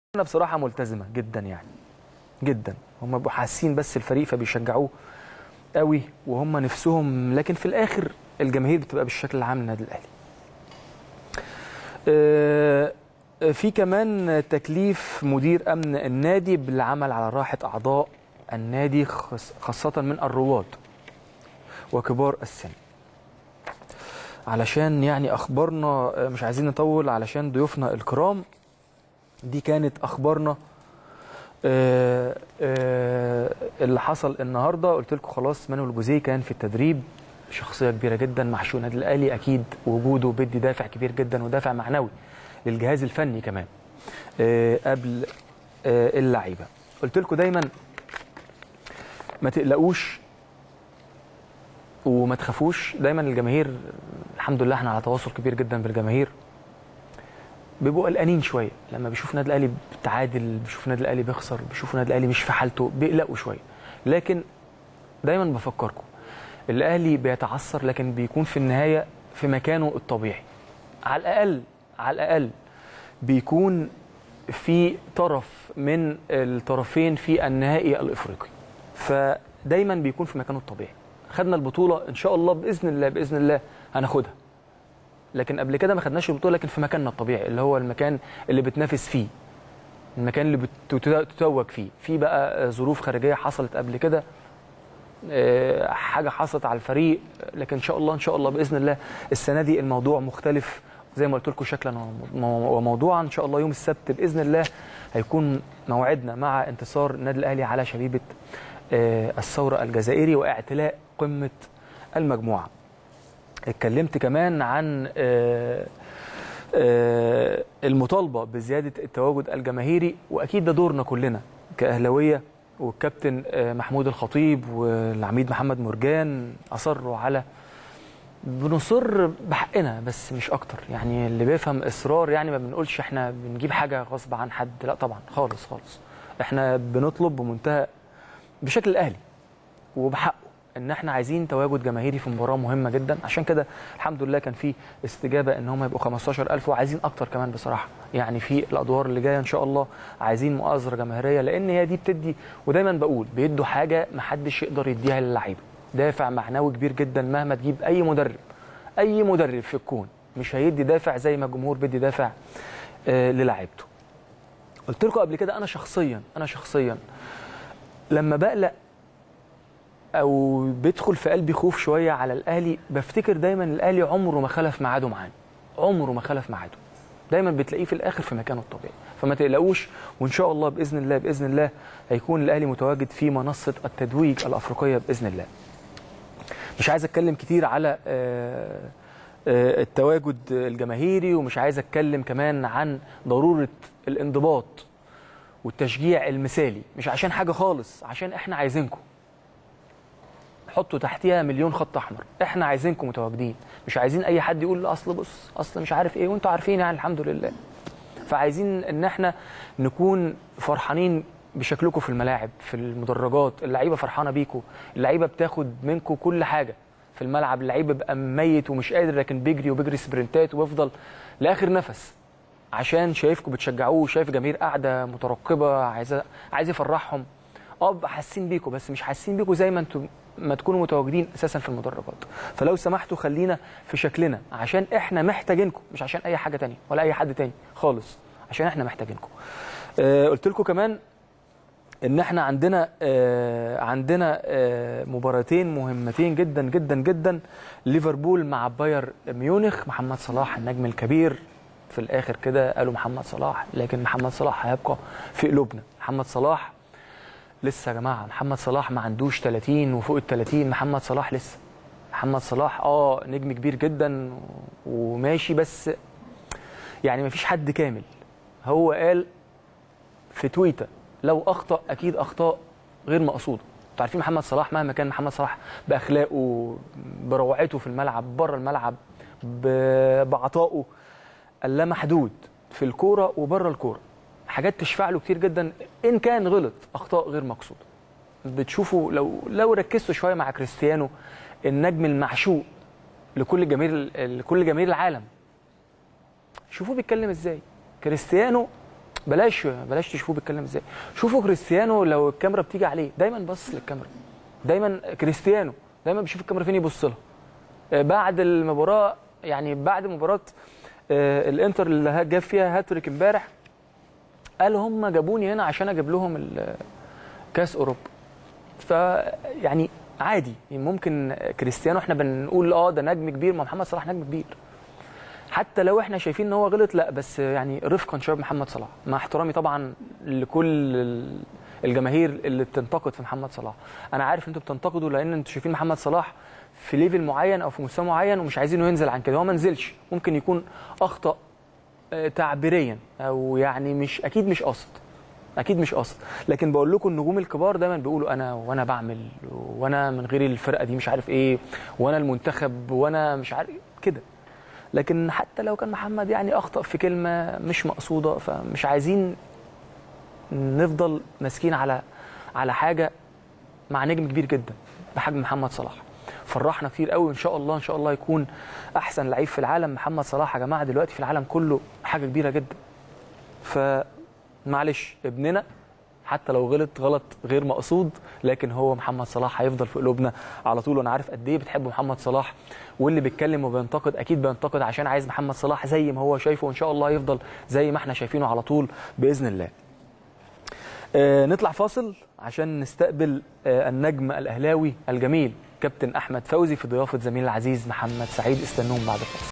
انا بصراحه ملتزمه جدا يعني جدا هم بيبقوا حاسين بس الفريق فبيشجعوه قوي وهم نفسهم لكن في الاخر الجماهير بتبقى بالشكل العام للنادي الاهلي آه، في كمان تكليف مدير امن النادي بالعمل على راحه اعضاء النادي خاص- خاصه من الرواد وكبار السن علشان يعني اخبارنا آه، مش عايزين نطول علشان ضيوفنا الكرام دي كانت اخبارنا آه، آه، اللي حصل النهارده قلت لكم خلاص مانويل جوزيه كان في التدريب شخصيه كبيره جدا مع شؤون النادي الاهلي اكيد وجوده بيدي دافع كبير جدا ودافع معنوي للجهاز الفني كمان آه، قبل آه، اللعيبه قلت لكم دايما ما تقلقوش وما تخافوش دايما الجماهير الحمد لله احنا على تواصل كبير جدا بالجماهير بيبقوا قلقانين شويه لما بيشوفوا النادي الاهلي بتعادل بيشوفوا النادي الاهلي بيخسر بيشوفوا النادي الاهلي مش في حالته بيقلقوا شويه لكن دايما بفكركم الاهلي بيتعثر لكن بيكون في النهايه في مكانه الطبيعي على الاقل على الاقل بيكون في طرف من الطرفين في النهائي الافريقي فدايما بيكون في مكانه الطبيعي خدنا البطوله ان شاء الله باذن الله باذن الله هناخدها لكن قبل كده ما خدناش البطوله لكن في مكاننا الطبيعي اللي هو المكان اللي بتنافس فيه المكان اللي بتتوج فيه في بقى ظروف خارجيه حصلت قبل كده آه، حاجه حصلت على الفريق لكن ان شاء الله ان شاء الله باذن الله السنه دي الموضوع مختلف زي ما قلت لكم شكلا ومو- وموضوعا ان شاء الله يوم السبت باذن الله هيكون موعدنا مع انتصار النادي الاهلي على شبيبه آه، الثوره الجزائري واعتلاء قمه المجموعه اتكلمت كمان عن آه، آه، المطالبه بزياده التواجد الجماهيري واكيد ده دورنا كلنا كاهلاويه والكابتن آه، محمود الخطيب والعميد محمد مرجان اصروا على بنصر بحقنا بس مش اكتر يعني اللي بيفهم اصرار يعني ما بنقولش احنا بنجيب حاجه غصب عن حد لا طبعا خالص خالص احنا بنطلب بمنتهى بشكل الاهلي وبحقه ان احنا عايزين تواجد جماهيري في مباراه مهمه جدا عشان كده الحمد لله كان في استجابه ان هم يبقوا 15000 وعايزين اكتر كمان بصراحه يعني في الادوار اللي جايه ان شاء الله عايزين مؤازره جماهيريه لان هي دي بتدي ودايما بقول بيدوا حاجه محدش يقدر يديها للعيبه دافع معنوي كبير جدا مهما تجيب اي مدرب اي مدرب في الكون مش هيدي دافع زي ما الجمهور بيدي دافع آه، للاعيبته قلت لكم قبل كده انا شخصيا انا شخصيا لما بقلق او بيدخل في قلبي خوف شويه على الاهلي بفتكر دايما الاهلي عمره ما خلف ميعاده معانا عمره ما خلف ميعاده دايما بتلاقيه في الاخر في مكانه الطبيعي فما تقلقوش وان شاء الله باذن الله باذن الله هيكون الاهلي متواجد في منصه التتويج الافريقيه باذن الله مش عايز اتكلم كتير على آه، آه، التواجد الجماهيري ومش عايز اتكلم كمان عن ضروره الانضباط والتشجيع المثالي مش عشان حاجه خالص عشان احنا عايزينكم حطوا تحتيها مليون خط احمر احنا عايزينكم متواجدين مش عايزين اي حد يقول اصل بص اصل مش عارف ايه وانتوا عارفين يعني الحمد لله فعايزين ان احنا نكون فرحانين بشكلكم في الملاعب في المدرجات اللعيبه فرحانه بيكم اللعيبه بتاخد منكم كل حاجه في الملعب اللعيب بيبقى ميت ومش قادر لكن بيجري وبيجري سبرنتات ويفضل لاخر نفس عشان شايفكم بتشجعوه شايف جماهير قاعده مترقبه عايزه عايز يفرحهم اه بقى حاسين بيكم بس مش حاسين بيكم زي ما انتم ما تكونوا متواجدين اساسا في المدرجات فلو سمحتوا خلينا في شكلنا عشان احنا محتاجينكم مش عشان اي حاجه تانية ولا اي حد تاني خالص عشان احنا محتاجينكم آه قلت لكم كمان ان احنا عندنا آه عندنا آه مباراتين مهمتين جدا جدا جدا ليفربول مع باير ميونخ محمد صلاح النجم الكبير في الاخر كده قالوا محمد صلاح لكن محمد صلاح هيبقى في قلوبنا محمد صلاح لسه يا جماعه محمد صلاح ما عندوش 30 وفوق ال 30 محمد صلاح لسه محمد صلاح اه نجم كبير جدا وماشي بس يعني ما فيش حد كامل هو قال في تويتر لو اخطا اكيد اخطاء غير مقصوده انتوا عارفين محمد صلاح مهما كان محمد صلاح باخلاقه بروعته في الملعب بره الملعب ب- بعطائه اللامحدود في الكوره وبره الكوره حاجات تشفع له كتير جدا ان كان غلط اخطاء غير مقصوده بتشوفوا لو لو ركزتوا شويه مع كريستيانو النجم المعشوق لكل جماهير لكل جماهير العالم شوفوا بيتكلم ازاي كريستيانو بلاش بلاش تشوفوه بيتكلم ازاي شوفوا كريستيانو لو الكاميرا بتيجي عليه دايما باصص للكاميرا دايما كريستيانو دايما بيشوف الكاميرا فين يبص لها آه، بعد المباراه يعني بعد مباراه آه، الانتر اللي جاب فيها هاتريك امبارح قال هم جابوني هنا عشان اجيب لهم ال- كاس اوروبا فيعني عادي ممكن كريستيانو احنا بنقول اه ده نجم كبير ما محمد صلاح نجم كبير حتى لو احنا شايفين ان هو غلط لا بس يعني رفقا شباب محمد صلاح مع احترامي طبعا لكل ال- الجماهير اللي بتنتقد في محمد صلاح انا عارف انتوا بتنتقدوا لان انتوا شايفين محمد صلاح في ليفل معين او في مستوى معين ومش عايزينه ينزل عن كده هو ما نزلش ممكن يكون اخطا آه، تعبيريا او يعني مش اكيد مش قصد اكيد مش قصد لكن بقول لكم النجوم الكبار دايما بيقولوا انا وانا بعمل وانا من غير الفرقه دي مش عارف ايه وانا المنتخب وانا مش عارف كده لكن حتى لو كان محمد يعني اخطا في كلمه مش مقصوده فمش عايزين نفضل ماسكين على على حاجه مع نجم كبير جدا بحجم محمد صلاح فرحنا كتير قوي ان شاء الله ان شاء الله يكون احسن لعيب في العالم محمد صلاح يا جماعه دلوقتي في العالم كله حاجه كبيره جدا فمعلش ابننا حتى لو غلط غلط غير مقصود لكن هو محمد صلاح هيفضل في قلوبنا على طول وانا عارف قد ايه بتحبوا محمد صلاح واللي بيتكلم وبينتقد اكيد بينتقد عشان عايز محمد صلاح زي ما هو شايفه وان شاء الله يفضل زي ما احنا شايفينه على طول باذن الله آه، نطلع فاصل عشان نستقبل آه، النجم الاهلاوي الجميل كابتن احمد فوزي في ضيافه زميل العزيز محمد سعيد استنوهم بعد الفاصل